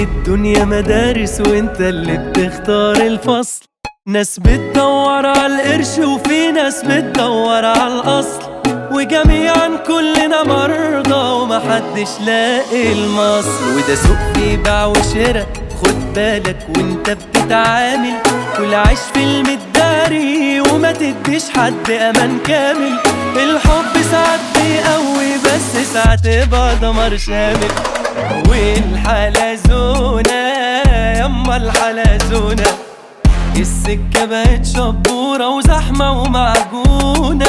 الدنيا مدارس وانت اللي بتختار الفصل ناس بتدور على القرش وفي ناس بتدور على الأصل وجميعا كلنا مرضى ومحدش لاقي المصل وده سوق في بيع وشراء خد بالك وانت بتتعامل كل عيش في المداري وما تديش حد امان كامل الحب ساعات بيقوي بس ساعات يبقى دمار شامل والحلزونة يما الحلزونة السكة بقت شبورة وزحمة ومعجونة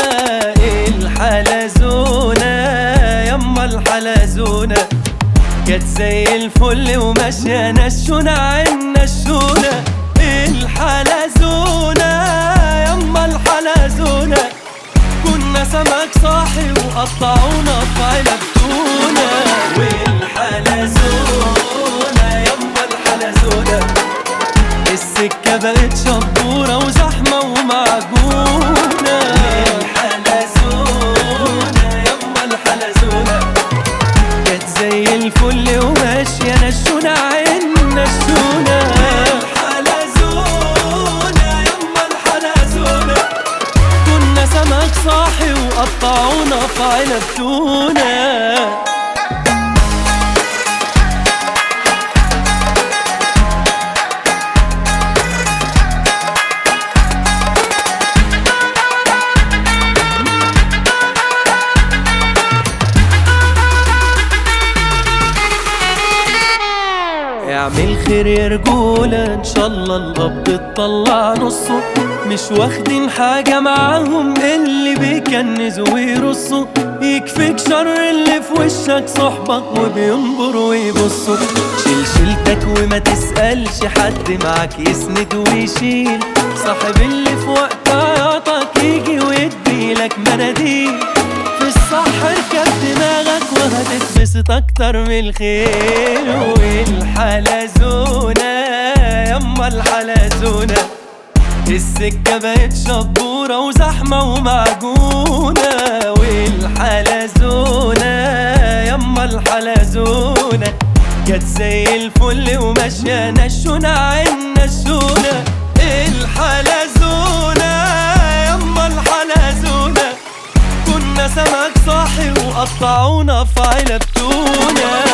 الحلزونة يما الحلزونة كانت زي الفل وماشية نشونة عين نشونة الحلزونة يما الحلزونة كنا سمك صاحي وقطعونا في علب تونة والحلزونة يما الحلزونة السكة بقت شبورة وزحمة ومعجونة الحلزونة يما الحلزونة كانت زي الفل وماشية نشونة عين نشونة الحلزونة يما الحلزونة كنا سمك صاحي وقطعونا في علب تونة اعمل خير يا رجولة ان شاء الله القبض تطلع نصه مش واخدين حاجة معاهم اللي بيكنزوا ويرصوا يكفيك شر اللي في وشك صحبك وبينبر ويبصوا شيل شيلتك وما تسألش حد معاك يسند ويشيل صاحب اللي في وقت عياطك يجي ويديلك مناديل في الصح اركب دماغك وهتتبسط اكتر من الخيل والحلزونة يما الحلزونة السكة بقت شبورة وزحمة ومعجونة والحلزونة يما الحلزونة كانت زي الفل وماشية نشونة عين نشونة الحلزونة يما الحلزونة كنا سمك صاحي وقطعونا في علب تونة